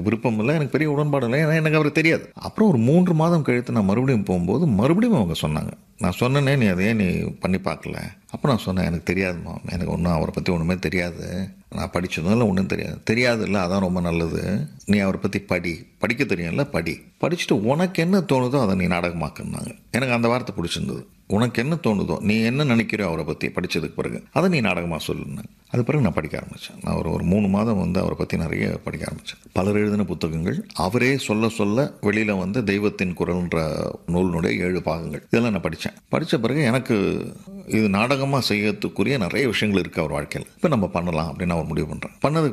விருப்பம் இல்லை எனக்கு பெரிய உடன்பாடு இல்லை ஏன்னா எனக்கு அவர் தெரியாது அப்புறம் ஒரு மூன்று மாதம் கழித்து நான் மறுபடியும் போகும்போது மறுபடியும் அவங்க சொன்னாங்க நான் சொன்னேனே நீ அதையே நீ பண்ணி பார்க்கல அப்போ நான் சொன்னேன் எனக்கு தெரியாதுமா எனக்கு ஒன்றும் அவரை பற்றி ஒன்றுமே தெரியாது நான் படித்ததும் இல்லை ஒன்றும் தெரியாது தெரியாது இல்லை அதான் ரொம்ப நல்லது நீ அவரை பற்றி படி படிக்க தெரியும்ல படி படிச்சுட்டு உனக்கு என்ன தோணுதோ அதை நீ நாடகமாக்குனாங்க எனக்கு அந்த வார்த்தை பிடிச்சிருந்தது உனக்கு என்ன தோணுதோ நீ என்ன நினைக்கிறியோ அவரை பற்றி படித்ததுக்கு பிறகு அதை நீ நாடகமாக சொல்லுனாங்க அது பிறகு நான் படிக்க ஆரம்பித்தேன் நான் ஒரு ஒரு மூணு மாதம் வந்து அவரை பற்றி நிறைய படிக்க ஆரம்பித்தேன் பலர் எழுதின புத்தகங்கள் அவரே சொல்ல சொல்ல வெளியில் வந்து தெய்வத்தின் குரல்ன்ற நூலினுடைய ஏழு பாகங்கள் இதெல்லாம் நான் படித்தேன் படித்த பிறகு எனக்கு இது நாடகமாக செய்யறதுக்குரிய நிறைய விஷயங்கள் இருக்குது அவர் வாழ்க்கையில் இப்போ நம்ம பண்ணலாம் அப்படின்னு அவர் முடிவு பண்ணுறேன் பண்ணதுக்கு